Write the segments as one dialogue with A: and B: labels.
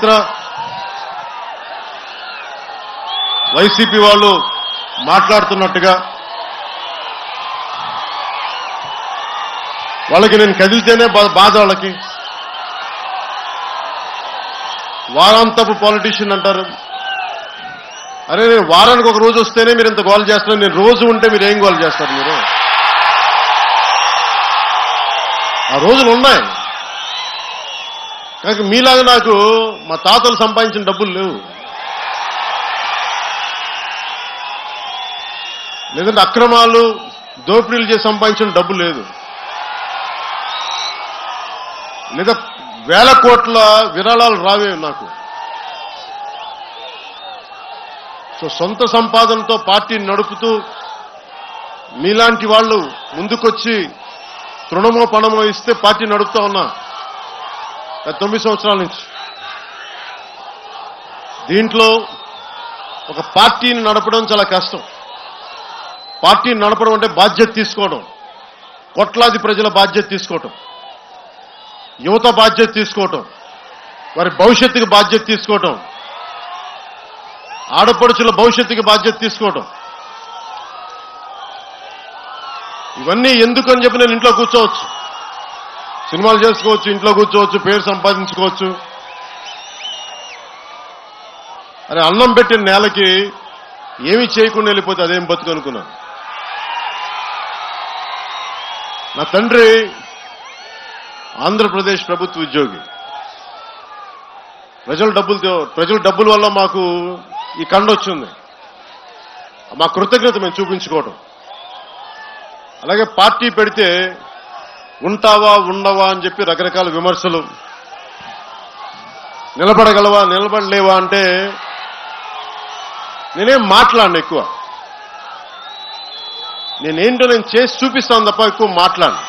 A: చరిత్ర వైసీపీ వాళ్ళు మాట్లాడుతున్నట్టుగా వాళ్ళకి నేను కదిలితేనే బా- బాధ వాళ్ళకి వారాంతపు పాలిటీషియన్ అంటారు అరే నేను వారానికి ఒక రోజు వస్తేనే మీరు ఇంత గోల్ చేస్తున్నారు నేను రోజు ఉంటే మీరు ఏం గోల్ చేస్తారు మీరు ఆ రోజులు ఉన్నాయి కానీ మీలాగా నాకు మా తాతలు సంపాదించిన డబ్బులు లేవు లేదంటే అక్రమాలు దోపిడీలు చేసి సంపాదించిన డబ్బు లేదు లేదా వేల కోట్ల విరాళాలు రావే నాకు సో సొంత సంపాదనతో పార్టీని నడుపుతూ మీలాంటి వాళ్ళు ముందుకొచ్చి తృణమో పణమో ఇస్తే పార్టీ నడుపుతా ఉన్నా గత తొమ్మిది సంవత్సరాల నుంచి దీంట్లో ఒక పార్టీని నడపడం చాలా కష్టం పార్టీని నడపడం అంటే బాధ్యత తీసుకోవడం కోట్లాది ప్రజల బాధ్యత తీసుకోవటం యువత బాధ్యత తీసుకోవటం వారి భవిష్యత్తుకి బాధ్యత తీసుకోవటం ఆడపడుచుల భవిష్యత్తుకి బాధ్యత తీసుకోవటం ఇవన్నీ ఎందుకని చెప్పి నేను ఇంట్లో కూర్చోవచ్చు సినిమాలు చేసుకోవచ్చు ఇంట్లో కూర్చోవచ్చు పేరు సంపాదించుకోవచ్చు అరే అన్నం పెట్టిన నేలకి ఏమీ చేయకుండా వెళ్ళిపోతే అదేం బతుకు అనుకున్నాను నా తండ్రి ఆంధ్రప్రదేశ్ ప్రభుత్వ ఉద్యోగి ప్రజల డబ్బులతో ప్రజల డబ్బుల వల్ల మాకు ఈ కండ వచ్చింది మా కృతజ్ఞత మేము చూపించుకోవటం అలాగే పార్టీ పెడితే ఉంటావా ఉండవా అని చెప్పి రకరకాల విమర్శలు నిలబడగలవా నిలబడలేవా అంటే నేనేం మాట్లాడను ఎక్కువ నేనేంటో నేను చేసి చూపిస్తాను తప్ప ఎక్కువ మాట్లాడను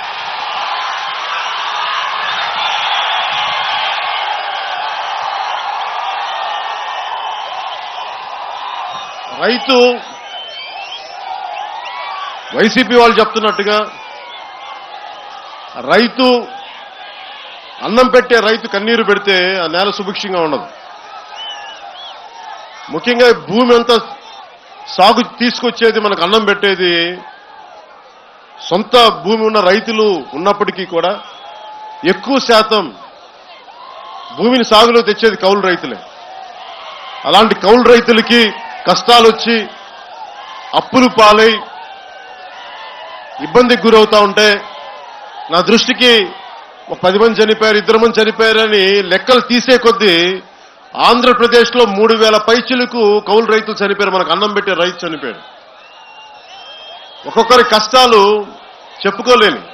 A: రైతు వైసీపీ వాళ్ళు చెప్తున్నట్టుగా రైతు అన్నం పెట్టే రైతు కన్నీరు పెడితే ఆ నేల సుభిక్షంగా ఉండదు ముఖ్యంగా భూమి అంతా సాగు తీసుకొచ్చేది మనకు అన్నం పెట్టేది సొంత భూమి ఉన్న రైతులు ఉన్నప్పటికీ కూడా ఎక్కువ శాతం భూమిని సాగులో తెచ్చేది కౌలు రైతులే అలాంటి కౌలు రైతులకి కష్టాలు వచ్చి అప్పులు పాలై ఇబ్బందికి గురవుతా ఉంటే నా దృష్టికి ఒక పది మంది చనిపోయారు ఇద్దరు మంది చనిపోయారని లెక్కలు తీసే కొద్దీ ఆంధ్రప్రదేశ్లో మూడు వేల పైచులకు కౌలు రైతులు చనిపోయారు మనకు అన్నం పెట్టే రైతు చనిపోయాడు ఒక్కొక్కరి కష్టాలు చెప్పుకోలేని